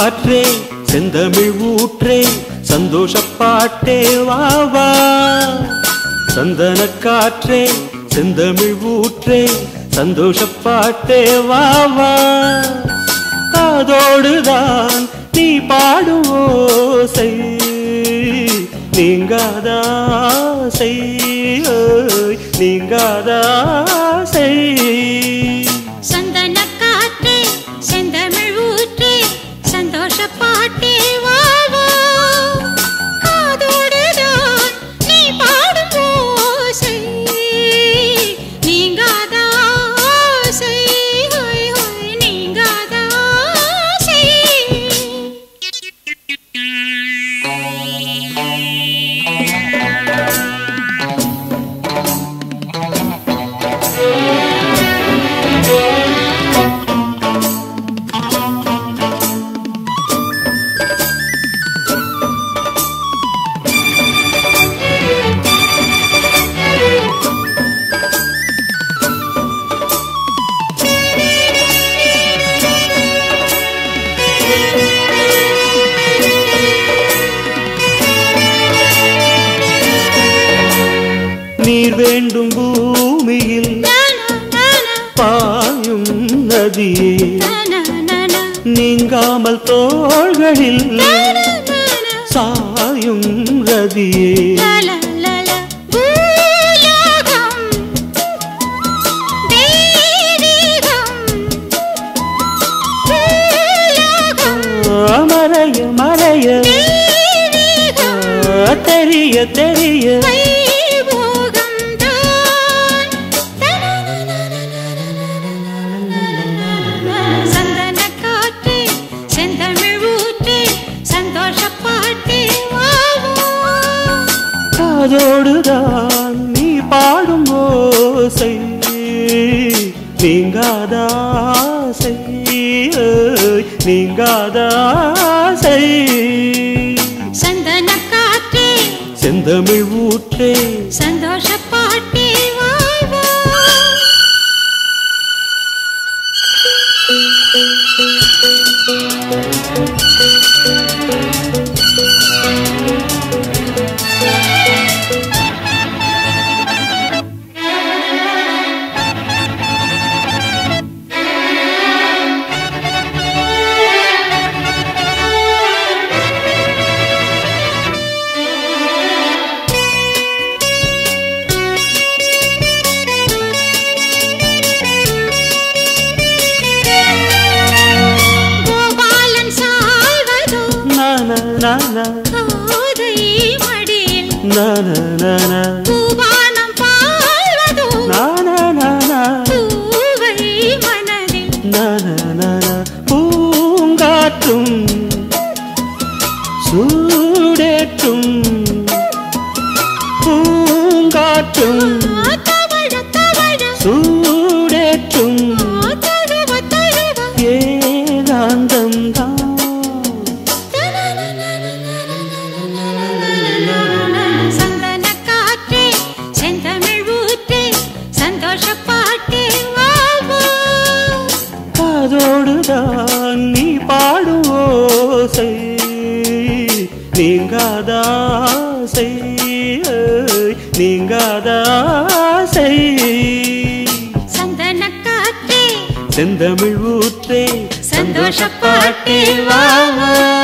காற்றே செந்தமிழ் ஊற்றே சந்தோஷப்பாட்டே வா வா சந்தன காற்றே செந்தமிழ் ஊற்றே சந்தோஷப்பாட்டே வா வா காதோடுதான் நீ பாடும் ஓசை நீங்காதாசை ஓய், நீங்காதாசை சந்தன காற்றே செந்தமிழ் ஊற்றே சந்தோஷ பாட்டே வா வா. காதோடுதான் நீ பாடும் ஓசை. நீங்காத ஆசை, ஹோய் ஹோய், நீங்காத ஆசை. நீர் வேண்டும் பூமியில் நானா, நானா, பாயும் நதியே நானா, நானா, நீங்காமல் தோள்களில் நானா, நானா. சாயும் ரதியே லல, லல, பூலோகம், தெய்வீகம். பூலோகம், மறைய மறைய தெய்வீகம். தெரிய தெரிய வைபோகம் தான். சந்தன காற்றே, செந்தமிழ் ஊற்றே, சந்தோஷப் பாட்டே வா வா. காதோடுதான் நீ பாடும் ஓசை நீங்காதாசை ஓய், நீங்காதாசை சந்தன காற்றே செந்தமிழ் ஊற்றே சந்தோஷ பாட்டே வா வா. கோபாலன் சாய்வதோ நான நான கோதை மடியில் நான நான பூபானம் பாழ்வதோ நான நான பூவை மனதில் நான நான பூங்காற்றும் சூடேற்றும் பூங்காற்றும் தவழ தவழ சூடேற்றும் தழுவ தழுவ ஏகாந்தம் தான் சந்தன காற்றே செந்தமிழ் ஊற்றே சந்தோஷ பாட்டே வா வா. காதோடுதான் நீ பாடும் ஓசை நீங்காதாசை ஏய், நீங்காதாசை சந்தன காற்றே செந்தமிழ் ஊற்றே சந்தோஷப் பாட்டே வா வா.